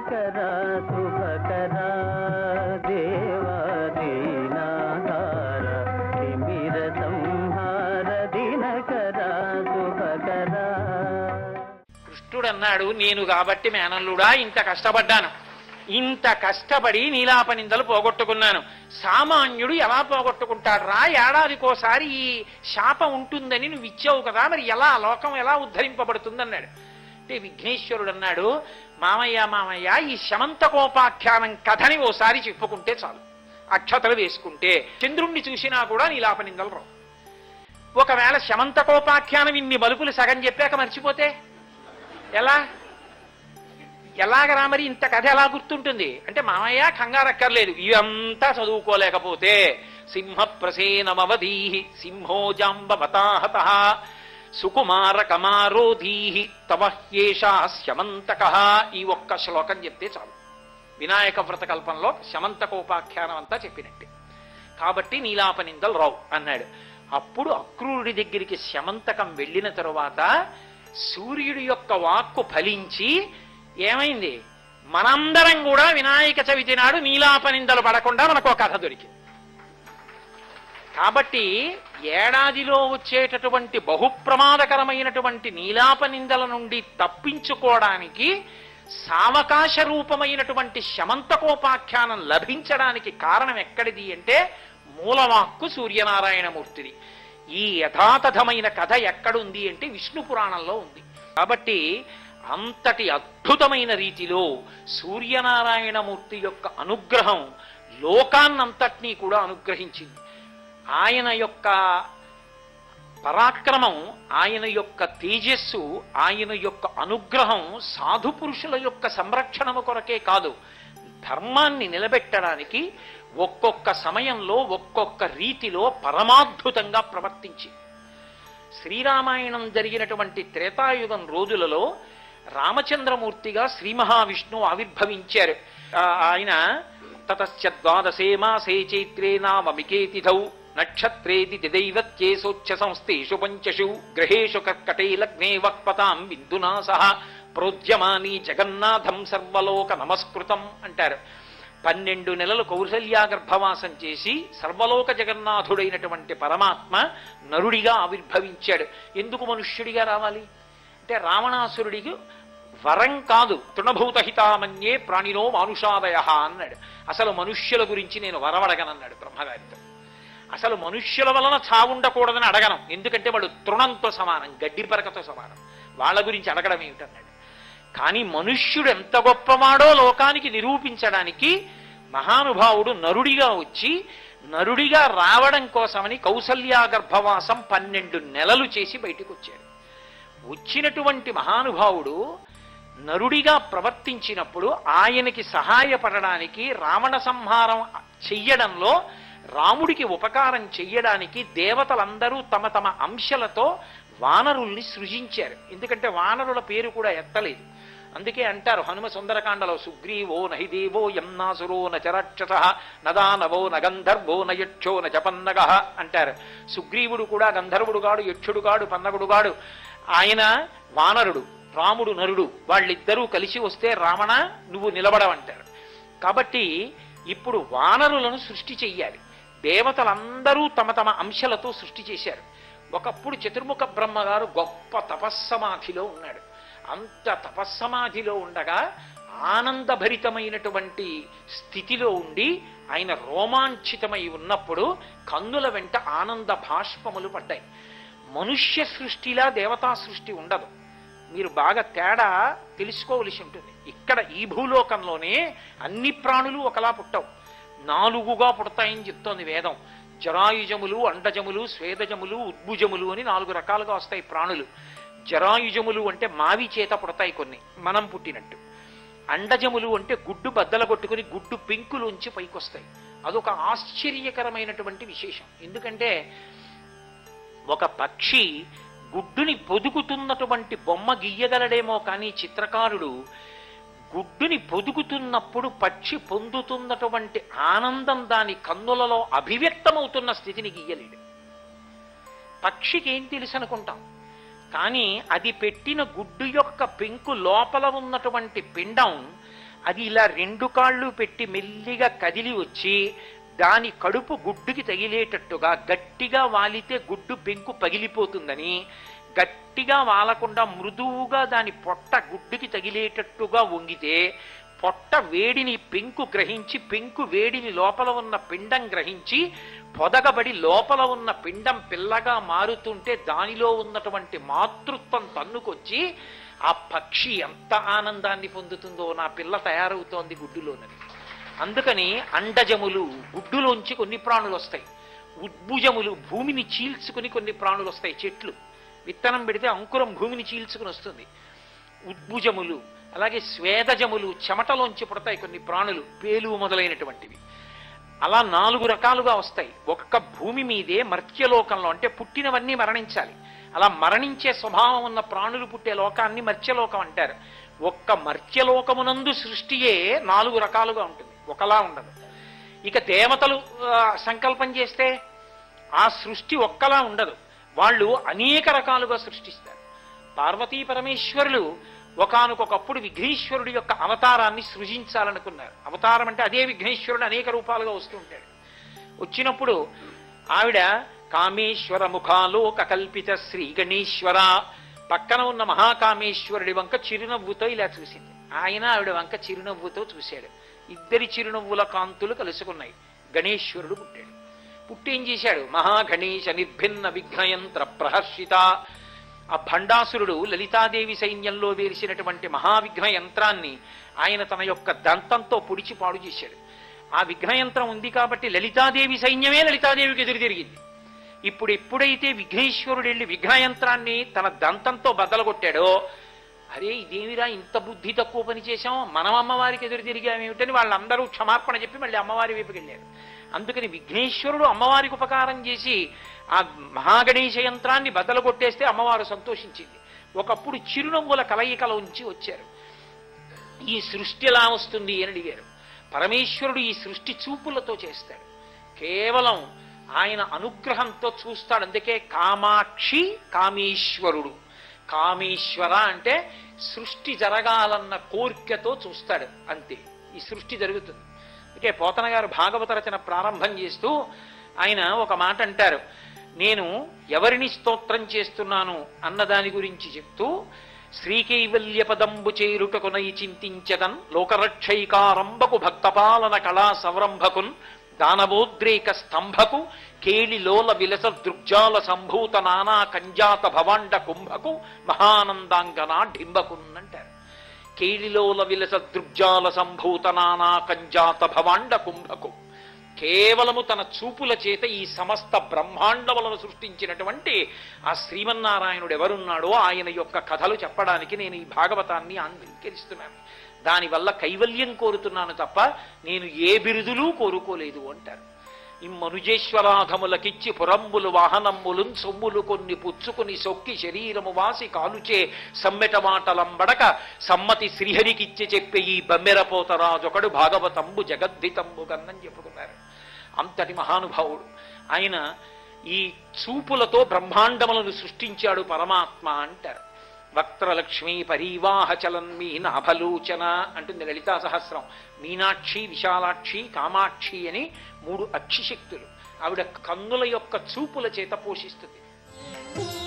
దినకరా శుభకరా దేవా దీనాధార తిమిర సంహార దినకరా శుభకరా కృష్ణుడు అన్నాడు నేను కాబట్టి మేనల్లుడా ఇంత కష్టపడ్డాను ఇంత కష్టపడి నీలాపనిందలు పోగొట్టుకున్నాను సామాన్యుడు ఎలా పోగొట్టుకుంటాడు రా ఏడాదికోసారి ఈ శాపం ఉంటుందని నువ్వు ఇచ్చావు కదా మరి ఎలా లోకం ఎలా ఉద్ధరింపబడుతుంది అన్నాడు అంటే విఘ్నేశ్వరుడు అన్నాడు మామయ్య మామయ్య ఈ శమంతకోపాఖ్యానం కథని ఓసారి చెప్పుకుంటే చాలు అక్షతలు వేసుకుంటే చంద్రుణ్ణి చూసినా కూడా నీలాపనిందలు రావు ఒకవేళ శమంతకోపాఖ్యానం ఇన్ని బలుపులు సగం చెప్పాక మర్చిపోతే ఎలా ఎలాగరా మరి ఇంత కథ ఎలా గుర్తుంటుంది అంటే మామయ్య కంగారక్కర్లేదు ఇవంతా చదువుకోలేకపోతే సింహ ప్రసేనమవధీ సింహో జాంబవతాహత సుకుమార కమారోధీ తవహ్యేషా శమంతక ఈ ఒక్క శ్లోకం చెప్తే చాలు వినాయక వ్రత కల్పంలో శమంతకోపాఖ్యానం అంతా చెప్పినట్టే కాబట్టి నీలాపనిందలు రావు అన్నాడు అప్పుడు అక్రూరుడి దగ్గరికి శమంతకం వెళ్ళిన తరువాత సూర్యుడి యొక్క వాక్కు ఫలించి ఏమైంది మనందరం కూడా వినాయక చవితి నాడు నీలాపనిందలు పడకుండా మనకు ఒక కథ దొరికింది కాబట్టి ఏడాదిలో వచ్చేటటువంటి బహుప్రమాదకరమైనటువంటి నీలాపనిందల నుండి తప్పించుకోవడానికి సావకాశ రూపమైనటువంటి శమంతకోపాఖ్యానం లభించడానికి కారణం ఎక్కడిది అంటే మూలవాక్కు సూర్యనారాయణమూర్తిది ఈ యథాతథమైన కథ ఎక్కడుంది అంటే విష్ణు పురాణంలో ఉంది కాబట్టి అంతటి అద్భుతమైన రీతిలో సూర్యనారాయణమూర్తి యొక్క అనుగ్రహం లోకాన్నంతటినీ కూడా అనుగ్రహించింది ఆయన యొక్క పరాక్రమం ఆయన యొక్క తేజస్సు ఆయన యొక్క అనుగ్రహం సాధు పురుషుల యొక్క సంరక్షణము కొరకే కాదు ధర్మాన్ని నిలబెట్టడానికి ఒక్కొక్క సమయంలో ఒక్కొక్క రీతిలో పరమాద్భుతంగా ప్రవర్తించి శ్రీరామాయణం జరిగినటువంటి త్రేతాయుగం రోజులలో రామచంద్రమూర్తిగా శ్రీ మహావిష్ణువు ఆవిర్భవించారు ఆ, ఆయన తతశ్చ ద్వాదశే మాసే చైత్రే నామమికే తిథౌ నక్షత్రేది దైవత్యేసోచ్ఛ సంస్థేషు పంచషు గ్రహేషు కర్కటే లగ్నే వక్పతాం బిందునా సహ ప్రోద్యమాని జగన్నాథం సర్వలోక నమస్కృతం అంటారు పన్నెండు నెలలు కౌసల్యా గర్భవాసం చేసి సర్వలోక జగన్నాథుడైనటువంటి పరమాత్మ నరుడిగా ఆవిర్భవించాడు ఎందుకు మనుష్యుడిగా రావాలి అంటే రావణాసురుడికి వరం కాదు తృణభూత హితామన్యే ప్రాణినో మానుషాదయ అన్నాడు అసలు మనుష్యుల గురించి నేను వరవడగనన్నాడు బ్రహ్మగారితో అసలు మనుష్యుల వలన చావుండకూడదని అడగను ఎందుకంటే వాడు తృణంతో సమానం గడ్డి పరకతో సమానం వాళ్ళ గురించి అడగడం ఏమిటన్నాడు కానీ మనుష్యుడు ఎంత గొప్పవాడో లోకానికి నిరూపించడానికి మహానుభావుడు నరుడిగా వచ్చి నరుడిగా రావడం కోసమని కౌసల్యా గర్భవాసం పన్నెండు నెలలు చేసి బయటికి వచ్చాడు వచ్చినటువంటి మహానుభావుడు నరుడిగా ప్రవర్తించినప్పుడు ఆయనకి సహాయపడడానికి రావణ సంహారం చెయ్యడంలో రాముడికి ఉపకారం చెయ్యడానికి దేవతలందరూ తమ తమ అంశలతో వానరుల్ని సృజించారు ఎందుకంటే వానరుల పేరు కూడా ఎత్తలేదు అందుకే అంటారు హనుమ సుందరకాండలో సుగ్రీవో నహిదేవో యమ్నాసురో నచరాక్షస నదానవో నగంధర్వో నయక్షో నజపన్నగ అంటారు సుగ్రీవుడు కూడా గంధర్వుడు గాడు యక్షుడు గాడు పన్నగుడు గాడు ఆయన వానరుడు రాముడు నరుడు వాళ్ళిద్దరూ కలిసి వస్తే రావణ నువ్వు నిలబడవంటారు కాబట్టి ఇప్పుడు వానరులను సృష్టి చెయ్యాలి దేవతలందరూ తమ తమ అంశలతో సృష్టి చేశారు ఒకప్పుడు చతుర్ముఖ బ్రహ్మగారు గొప్ప తపస్సమాధిలో ఉన్నాడు అంత తపస్సమాధిలో ఉండగా ఆనందభరితమైనటువంటి స్థితిలో ఉండి ఆయన రోమాంచితమై ఉన్నప్పుడు కన్నుల వెంట ఆనంద భాష్పములు పడ్డాయి మనుష్య సృష్టిలా దేవతా సృష్టి ఉండదు మీరు బాగా తేడా తెలుసుకోవలసి ఉంటుంది ఇక్కడ ఈ భూలోకంలోనే అన్ని ప్రాణులు ఒకలా పుట్టవు నాలుగుగా పుడతాయని చెప్తోంది వేదం జరాయుజములు అండజములు స్వేదజములు ఉద్భుజములు అని నాలుగు రకాలుగా వస్తాయి ప్రాణులు జరాయుజములు అంటే మావి చేత పుడతాయి కొన్ని మనం పుట్టినట్టు అండజములు అంటే గుడ్డు బద్దల కొట్టుకుని గుడ్డు పెంకులోంచి పైకొస్తాయి అదొక ఆశ్చర్యకరమైనటువంటి విశేషం ఎందుకంటే ఒక పక్షి గుడ్డుని పొదుగుతున్నటువంటి బొమ్మ గీయగలడేమో కానీ చిత్రకారుడు గుడ్డుని పొదుగుతున్నప్పుడు పక్షి పొందుతున్నటువంటి ఆనందం దాని కన్నులలో అభివ్యక్తమవుతున్న స్థితిని గీయలేడు పక్షికి ఏం తెలుసు అనుకుంటాం కానీ అది పెట్టిన గుడ్డు యొక్క పెంకు లోపల ఉన్నటువంటి పిండం అది ఇలా రెండు కాళ్ళు పెట్టి మెల్లిగా కదిలి వచ్చి దాని కడుపు గుడ్డుకి తగిలేటట్టుగా గట్టిగా వాలితే గుడ్డు పెంకు పగిలిపోతుందని గట్టిగా వాలకుండా మృదువుగా దాని పొట్ట గుడ్డుకి తగిలేటట్టుగా వంగితే పొట్ట వేడిని పెంకు గ్రహించి పెంకు వేడిని లోపల ఉన్న పిండం గ్రహించి పొదగబడి లోపల ఉన్న పిండం పిల్లగా మారుతుంటే దానిలో ఉన్నటువంటి మాతృత్వం తన్నుకొచ్చి ఆ పక్షి ఎంత ఆనందాన్ని పొందుతుందో నా పిల్ల తయారవుతోంది గుడ్డులోనని అందుకని అండజములు గుడ్డులోంచి కొన్ని ప్రాణులు వస్తాయి ఉద్భుజములు భూమిని చీల్చుకుని కొన్ని ప్రాణులు వస్తాయి చెట్లు విత్తనం పెడితే అంకురం భూమిని చీల్చుకుని వస్తుంది ఉద్భుజములు అలాగే స్వేదజములు చెమటలోంచి పుడతాయి కొన్ని ప్రాణులు పేలు మొదలైనటువంటివి అలా నాలుగు రకాలుగా వస్తాయి ఒక్క భూమి మీదే మర్త్యలోకంలో అంటే పుట్టినవన్నీ మరణించాలి అలా మరణించే స్వభావం ఉన్న ప్రాణులు పుట్టే లోకాన్ని మర్త్యలోకం అంటారు ఒక్క మర్త్యలోకమునందు సృష్టియే నాలుగు రకాలుగా ఉంటుంది ఒకలా ఉండదు ఇక దేవతలు ఆ, సంకల్పం చేస్తే ఆ సృష్టి ఒక్కలా ఉండదు వాళ్ళు అనేక రకాలుగా సృష్టిస్తారు పార్వతీ పరమేశ్వరులు ఒకానొకప్పుడు విఘ్నేశ్వరుడి యొక్క అవతారాన్ని సృజించాలనుకున్నారు అవతారం అంటే అదే విఘ్నేశ్వరుడు అనేక రూపాలుగా వస్తూ ఉంటాడు వచ్చినప్పుడు ఆవిడ కామేశ్వర ముఖాలోక కల్పిత శ్రీ గణేశ్వర పక్కన ఉన్న మహాకామేశ్వరుడి వంక చిరునవ్వుతో ఇలా చూసింది ఆయన ఆవిడ వంక చిరునవ్వుతో చూశాడు ఇద్దరి చిరునవ్వుల కాంతులు కలుసుకున్నాయి గణేశ్వరుడు పుట్టాడు పుట్టి ఏం చేశాడు మహాగణేశ నిర్భిన్న విఘ్నయంత్ర ప్రహర్షిత ఆ భండాసురుడు లలితాదేవి సైన్యంలో వేసినటువంటి మహావిఘ్న యంత్రాన్ని ఆయన తన యొక్క దంతంతో పొడిచి పాడు చేశాడు ఆ విఘ్న యంత్రం ఉంది కాబట్టి లలితాదేవి సైన్యమే లలితాదేవికి ఎదురు తిరిగింది ఇప్పుడు ఎప్పుడైతే విఘ్నేశ్వరుడు వెళ్ళి విఘ్న యంత్రాన్ని తన దంతంతో బద్దలగొట్టాడో అరే ఇదేమిరా ఇంత బుద్ధి తక్కువ పని చేశాం మనం అమ్మవారికి ఎదురు తిరిగామేమిటని వాళ్ళందరూ క్షమార్పణ చెప్పి మళ్ళీ అమ్మవారి వైపుకి వెళ్ళారు అందుకని విఘ్నేశ్వరుడు అమ్మవారికి ఉపకారం చేసి ఆ మహాగణేశ యంత్రాన్ని బద్దలు కొట్టేస్తే అమ్మవారు సంతోషించింది ఒకప్పుడు చిరునవ్వుల కలయికల ఉంచి వచ్చారు ఈ సృష్టి ఎలా వస్తుంది అని అడిగారు పరమేశ్వరుడు ఈ సృష్టి చూపులతో చేస్తాడు కేవలం ఆయన అనుగ్రహంతో చూస్తాడు అందుకే కామాక్షి కామేశ్వరుడు కామేశ్వర అంటే సృష్టి జరగాలన్న కోరికతో చూస్తాడు అంతే ఈ సృష్టి జరుగుతుంది అందుకే పోతన గారు భాగవత రచన ప్రారంభం చేస్తూ ఆయన ఒక మాట అంటారు నేను ఎవరిని స్తోత్రం చేస్తున్నాను అన్న దాని గురించి చెప్తూ శ్రీకైవల్య పదంబు చేరుటకునై చింతించదన్ లోకరక్షైకారంభకు భక్తపాలన కళా సంరంభకున్ దానవోద్రేక స్తంభకు కేళిలోల విలస దృగ్జాల సంభూత నానా కంజాత భవాండ కుంభకు మహానందాంగనా డింబకున్ అంటారు కేళిలోల విలస దృగ్జాల సంభూత నానా కంజాత భవాండ కుంభకు కేవలము తన చూపుల చేత ఈ సమస్త బ్రహ్మాండములను సృష్టించినటువంటి ఆ శ్రీమన్నారాయణుడు ఎవరున్నాడో ఆయన యొక్క కథలు చెప్పడానికి నేను ఈ భాగవతాన్ని అంగీకరిస్తున్నాను దానివల్ల కైవల్యం కోరుతున్నాను తప్ప నేను ఏ బిరుదులు కోరుకోలేదు అంటారు ఇమ్మనుజేశ్వరాధములకిచ్చి పురంబులు వాహనమ్ములున్ సొమ్ములు కొన్ని పుచ్చుకుని సొక్కి శరీరము వాసి కాలుచే సమ్మెట మాటలంబడక సమ్మతి శ్రీహరికిచ్చి చెప్పే ఈ బమ్మెరపోతరాజొకడు భాగవతంబు జగద్ధితంబు కన్నని చెప్పుకున్నారు అంతటి మహానుభావుడు ఆయన ఈ చూపులతో బ్రహ్మాండములను సృష్టించాడు పరమాత్మ అంటారు వక్త్రలక్ష్మీ పరీవాహ చలన్ మీ నాభలోచన అంటుంది లలితా సహస్రం మీనాక్షి విశాలాక్షి కామాక్షి అని మూడు అక్షిశక్తులు ఆవిడ కన్నుల యొక్క చూపుల చేత పోషిస్తుంది